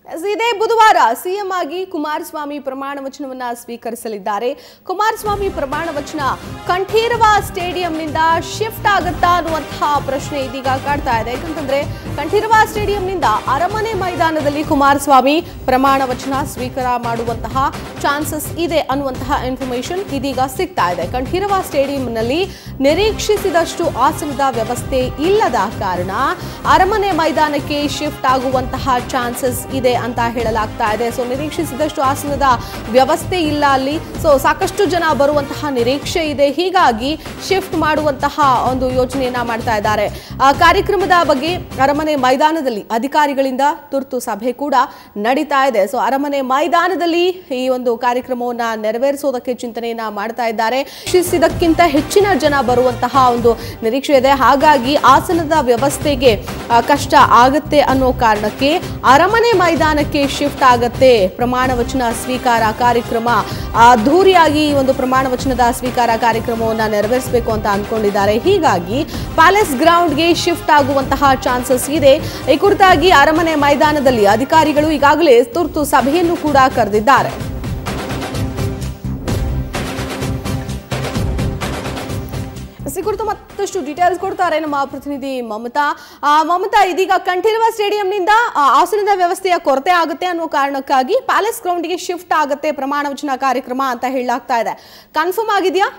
S, ಇದೇ ಬುಧವಾರ CM ಆಗಿ ಕುಮಾರಸ್ವಾಮಿ ಪ್ರಮಾಣ ವಚನವನ್ನ ಸ್ವೀಕರಿಸಲಿದ್ದಾರೆ ಕುಮಾರಸ್ವಾಮಿ ಪ್ರಮಾಣ ವಚನ ಕಂಠೀರವ ಸ್ಟೇಡಿಯಂನಿಂದ ಶಿಫ್ಟ್ ಆಗುತ್ತಾ ಅನ್ನುವಂತಹ ಪ್ರಶ್ನೆ ಇದೀಗ ಕಾಡ್ತಾ ಇದೆ ಯಾಕಂತಂದ್ರೆ ಕಂಠೀರವ ಸ್ಟೇಡಿಯಂನಿಂದ ಅರಮನೆ ಮೈದಾನದಲ್ಲಿ ಕುಮಾರಸ್ವಾಮಿ ಪ್ರಮಾಣ ವಚನ ಸ್ವೀಕಾರ ಮಾಡುವಂತಹ ಚಾನ್ಸಸ್ ಇದೆ ಅನ್ನುವಂತಹ ಇನ್ಫಾರ್ಮೇಶನ್ ಇದೀಗ ಸಿಗ್ತಾ ಇದೆ ಕಂಠೀರವ ಸ್ಟೇಡಿಯಂನಲ್ಲಿ ನಿರೀಕ್ಷಿಸಿದಷ್ಟು ಆಸನದ ವ್ಯವಸ್ಥೆ ಇಲ್ಲದ ಕಾರಣ ಅರಮನೆ ಮೈದಾನಕ್ಕೆ ಶಿಫ್ಟ್ ಆಗುವಂತಹ ಚಾನ್ಸಸ್ ಇದೆ ಅಂತ ಹೇಳಲಾಗ್ತಾ ಇದೆ ಸೊ ನಿರೀಕ್ಷಿಸಿದಷ್ಟು ಆಸನದ ವ್ಯವಸ್ಥೆ ಇಲ್ಲ ಅಲ್ಲಿ ಸೊ ಸಾಕಷ್ಟು ಜನ ಬರುವಂತಹ ನಿರೀಕ್ಷೆ ಇದೆ ಹೀಗಾಗಿ ಶಿಫ್ಟ್ ಮಾಡುವಂತಹ ಒಂದು ಯೋಚನೆಯನ್ನ ಮಾಡ್ತಾ ಇದ್ದಾರೆ ಆ ಕಾರ್ಯಕ್ರಮದ ಬಗ್ಗೆ ಅರಮನೆ ಮೈದಾನದಲ್ಲಿ ಅಧಿಕಾರಿಗಳಿಂದ ತುರ್ತು ಸಭೆ ಕೂಡ ನಡೀತಾ ಇದೆ ಸೊ ಅರಮನೆ ಮೈದಾನದಲ್ಲಿ ಈ ಒಂದು ಕಾರ್ಯಕ್ರಮವನ್ನ ನೆರವೇರಿಸೋದಕ್ಕೆ ಚಿಂತನೆಯನ್ನ ಮಾಡ್ತಾ ಇದ್ದಾರೆ ನಿರೀಕ್ಷಿಸಿದಕ್ಕಿಂತ ಹೆಚ್ಚಿನ ಜನ ಬರುವಂತಹ ಒಂದು ನಿರೀಕ್ಷೆ ಇದೆ ಹಾಗಾಗಿ ಆಸನದ ವ್ಯವಸ್ಥೆಗೆ ಆ, ಕಷ್ಟ ಆಗತ್ತೆ ಅನ್ನೋ ಕಾರಣಕ್ಕೆ ಅರಮನೆ ಮೈದಾನಕ್ಕೆ ಶಿಫ್ಟ್ ಆಗತ್ತೆ ಪ್ರಮಾಣ ವಚನ ಸ್ವೀಕಾರ ಕಾರ್ಯಕ್ರಮ ಅದ್ಧೂರಿಯಾಗಿ ಈ ಒಂದು ಪ್ರಮಾಣ ವಚನದ ಸ್ವೀಕಾರ ಕಾರ್ಯಕ್ರಮವನ್ನ ನೆರವೇರಿಸಬೇಕು ಅಂತ ಅನ್ಕೊಂಡಿದ್ದಾರೆ ಹೀಗಾಗಿ ಪ್ಯಾಲೇಸ್ ಗ್ರೌಂಡ್ಗೆ ಶಿಫ್ಟ್ ಆಗುವಂತಹ ಚಾನ್ಸಸ್ ಇದೆ ಈ ಕುರಿತಾಗಿ ಅರಮನೆ ಮೈದಾನದಲ್ಲಿ ಅಧಿಕಾರಿಗಳು ಈಗಾಗಲೇ ತುರ್ತು ಸಭೆಯನ್ನು ಕೂಡ ಕರೆದಿದ್ದಾರೆ ಈ ಕುರಿತು ಮತ್ತಷ್ಟು ಡೀಟೇಲ್ಸ್ ಕೊಡ್ತಾರೆ ನಮ್ಮ ಪ್ರತಿನಿಧಿ ಮಮತಾ ಆ, ಮಮತಾ ಇದೀಗ ಕಂಠೀರವ ಸ್ಟೇಡಿಯಂನಿಂದ ಆ, ಆಸನದ ವ್ಯವಸ್ಥೆಯ ಕೊರತೆ ಆಗುತ್ತೆ ಅನ್ನೋ ಕಾರಣಕ್ಕಾಗಿ ಪ್ಯಾಲೇಸ್ ಗ್ರೌಂಡ್ಗೆ ಶಿಫ್ಟ್ ಆಗುತ್ತೆ ಪ್ರಮಾಣ ವಚನ ಕಾರ್ಯಕ್ರಮ ಅಂತ ಹೇಳಲಾಗ್ತಾ ಇದೆ ಕನ್ಫರ್ಮ್ ಆಗಿದೆಯಾ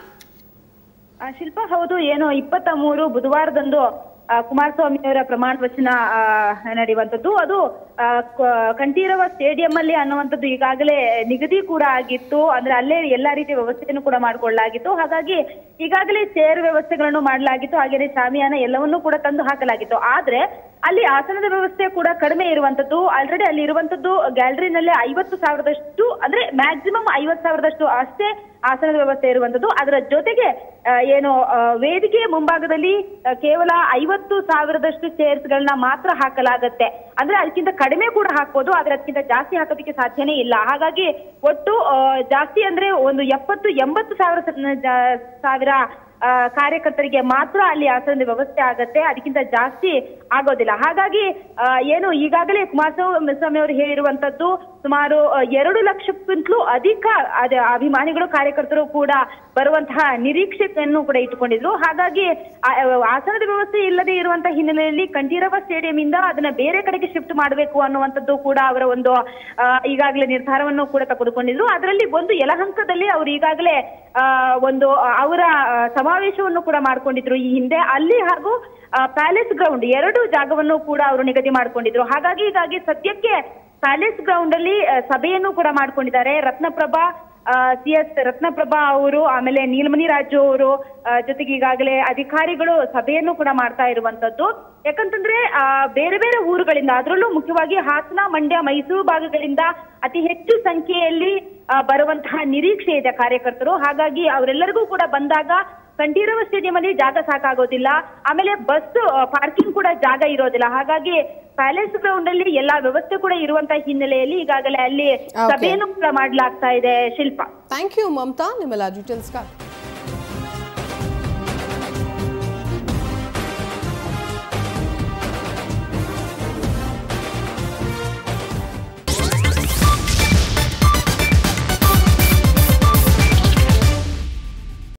ಆ, ಶಿಲ್ಪ ಹೌದು ಏನು ಇಪ್ಪತ್ತ ಮೂರು ಬುಧವಾರದಂದು ಆ, ಕುಮಾರಸ್ವಾಮಿ ಅವರ ಪ್ರಮಾಣ ವಚನ ಆ, ನಡೆಯುವಂತದ್ದು ಅದು ಆ, ಕ- ಕಂಠೀರವ ಸ್ಟೇಡಿಯಂ ಅಲ್ಲಿ ಅನ್ನುವಂಥದ್ದು ಈಗಾಗಲೇ ನಿಗದಿ ಕೂಡ ಆಗಿತ್ತು ಅಂದ್ರೆ ಅಲ್ಲೇ ಎಲ್ಲಾ ರೀತಿಯ ವ್ಯವಸ್ಥೆಯನ್ನು ಕೂಡ ಮಾಡಿಕೊಳ್ಳಲಾಗಿತ್ತು ಹಾಗಾಗಿ ಈಗಾಗಲೇ ಚೇರ್ ವ್ಯವಸ್ಥೆಗಳನ್ನು ಮಾಡಲಾಗಿತ್ತು ಹಾಗೇನೆ ಶಾಮಿಯಾನ ಎಲ್ಲವನ್ನೂ ಕೂಡ ತಂದು ಹಾಕಲಾಗಿತ್ತು ಆದ್ರೆ ಅಲ್ಲಿ ಆಸನದ ವ್ಯವಸ್ಥೆ ಕೂಡ ಕಡಿಮೆ ಇರುವಂತದ್ದು ಆಲ್ರೆಡಿ ಅಲ್ಲಿ ಇರುವಂತದ್ದು ಗ್ಯಾಲರಿನಲ್ಲಿ ಐವತ್ತು ಸಾವಿರದಷ್ಟು ಅಂದ್ರೆ ಮ್ಯಾಕ್ಸಿಮಮ್ ಐವತ್ತು ಸಾವಿರದಷ್ಟು ಅಷ್ಟೇ ಆಸನದ ವ್ಯವಸ್ಥೆ ಇರುವಂತದ್ದು ಅದರ ಜೊತೆಗೆ ಆ, ಏನು ಆ, ವೇದಿಕೆಯ ಮುಂಭಾಗದಲ್ಲಿ ಆ, ಕೇವಲ ಐವತ್ತು ಸಾವಿರದಷ್ಟು ಚೇರ್ಸ್ ಗಳನ್ನ ಮಾತ್ರ ಹಾಕಲಾಗತ್ತೆ ಅಂದ್ರೆ ಅದಕ್ಕಿಂತ ಕಡಿಮೆ ಕೂಡ ಹಾಕ್ಬೋದು ಆದ್ರೆ ಅದಕ್ಕಿಂತ ಜಾಸ್ತಿ ಹಾಕೋದಕ್ಕೆ ಸಾಧ್ಯನೇ ಇಲ್ಲ ಹಾಗಾಗಿ ಒಟ್ಟು ಆ, ಜಾಸ್ತಿ ಅಂದ್ರೆ ಒಂದು ಎಪ್ಪತ್ತು ಎಂಬತ್ತು ಸಾವಿರ ಸ- ಜಾ- ಸಾವಿರ ಆ, ಕಾರ್ಯಕರ್ತರಿಗೆ ಮಾತ್ರ ಅಲ್ಲಿ ಆಸನದ ವ್ಯವಸ್ಥೆ ಆಗತ್ತೆ ಅದಕ್ಕಿಂತ ಜಾಸ್ತಿ ಆಗೋದಿಲ್ಲ ಹಾಗಾಗಿ ಆ, ಏನು ಈಗಾಗಲೇ ಕುಮಾರಸ್ವಾಮಿ ಸ್ವಾಮಿ ಅವರು ಹೇಳಿರುವಂತದ್ದು ಸುಮಾರು ಆ, ಎರಡು ಲಕ್ಷಕ್ಕಿಂತಲೂ ಅಧಿಕ ಅದ ಅಭಿಮಾನಿಗಳು ಕಾರ್ಯಕರ್ತರು ಕೂಡ ಬರುವಂತಹ ನಿರೀಕ್ಷೆಯನ್ನು ಕೂಡ ಇಟ್ಟುಕೊಂಡಿದ್ರು ಹಾಗಾಗಿ ಆ, ಆಸನದ ವ್ಯವಸ್ಥೆ ಇಲ್ಲದೆ ಇರುವಂತಹ ಹಿನ್ನೆಲೆಯಲ್ಲಿ ಕಂಠೀರವ ಸ್ಟೇಡಿಯಂ ಇಂದ ಅದನ್ನ ಬೇರೆ ಕಡೆಗೆ ಶಿಫ್ಟ್ ಮಾಡಬೇಕು ಅನ್ನುವಂಥದ್ದು ಕೂಡ ಅವರ ಒಂದು ಆ, ಈಗಾಗಲೇ ನಿರ್ಧಾರವನ್ನು ಕೂಡ ತೆಗೆದುಕೊಂಡಿದ್ರು ಅದರಲ್ಲಿ ಒಂದು ಯಲಹಂಕದಲ್ಲಿ ಅವರು ಈಗಾಗಲೇ ಆ, ಒಂದು ಅವರ ಆ, ಸಮಾವೇಶವನ್ನು ಕೂಡ ಮಾಡ್ಕೊಂಡಿದ್ರು ಈ ಹಿಂದೆ ಅಲ್ಲಿ ಹಾಗೂ ಪ್ಯಾಲೇಸ್ ಗ್ರೌಂಡ್ ಎರಡು ಜಾಗವನ್ನು ಕೂಡ ಅವರು ನಿಗದಿ ಮಾಡ್ಕೊಂಡಿದ್ರು ಹಾಗಾಗಿ ಹೀಗಾಗಿ ಸದ್ಯಕ್ಕೆ ಪ್ಯಾಲೇಸ್ ಗ್ರೌಂಡ್ ಅಲ್ಲಿ ಆ, ಸಭೆಯನ್ನು ಕೂಡ ಮಾಡ್ಕೊಂಡಿದ್ದಾರೆ ರತ್ನಪ್ರಭಾ ಸಿ ಎಸ್ ರತ್ನಪ್ರಭಾ ಅವರು ಆಮೇಲೆ ನೀಲಮಣಿ ರಾಜು ಅವರು ಆ, ಜೊತೆಗೆ ಈಗಾಗಲೇ ಅಧಿಕಾರಿಗಳು ಸಭೆಯನ್ನು ಕೂಡ ಮಾಡ್ತಾ ಇರುವಂತದ್ದು ಯಾಕಂತಂದ್ರೆ ಆ, ಬೇರೆ ಬೇರೆ ಊರುಗಳಿಂದ ಅದರಲ್ಲೂ ಮುಖ್ಯವಾಗಿ ಹಾಸನ ಮಂಡ್ಯ ಮೈಸೂರು ಭಾಗಗಳಿಂದ ಅತಿ ಹೆಚ್ಚು ಸಂಖ್ಯೆಯಲ್ಲಿ ಆ, ಬರುವಂತಹ ನಿರೀಕ್ಷೆ ಇದೆ ಕಾರ್ಯಕರ್ತರು ಹಾಗಾಗಿ ಅವರೆಲ್ಲರಿಗೂ ಕೂಡ ಬಂದಾಗ ಕಂಠೀರವ ಸ್ಟೇಡಿಯಂ ಅಲ್ಲಿ ಜಾಗ ಸಾಕಾಗೋದಿಲ್ಲ ಆಮೇಲೆ ಬಸ್ ಪಾರ್ಕಿಂಗ್ ಕೂಡ ಜಾಗ ಇರೋದಿಲ್ಲ ಹಾಗಾಗಿ ಪ್ಯಾಲೇಸ್ ಗ್ರೌಂಡ್ ಅಲ್ಲಿ ಎಲ್ಲಾ ವ್ಯವಸ್ಥೆ ಕೂಡ ಇರುವಂತಹ ಹಿನ್ನೆಲೆಯಲ್ಲಿ ಈಗಾಗಲೇ ಅಲ್ಲಿ Okay. ಸಭೆಯನ್ನು ಕೂಡ ಮಾಡ್ಲಾಗ್ತಾ ಇದೆ ಶಿಲ್ಪ ಥ್ಯಾಂಕ್ ಯು ಮಮತಾ ನಿಮ್ಮೆಲ್ಲ ಡೀಟೇಲ್ಸ್ಗಾಗಿ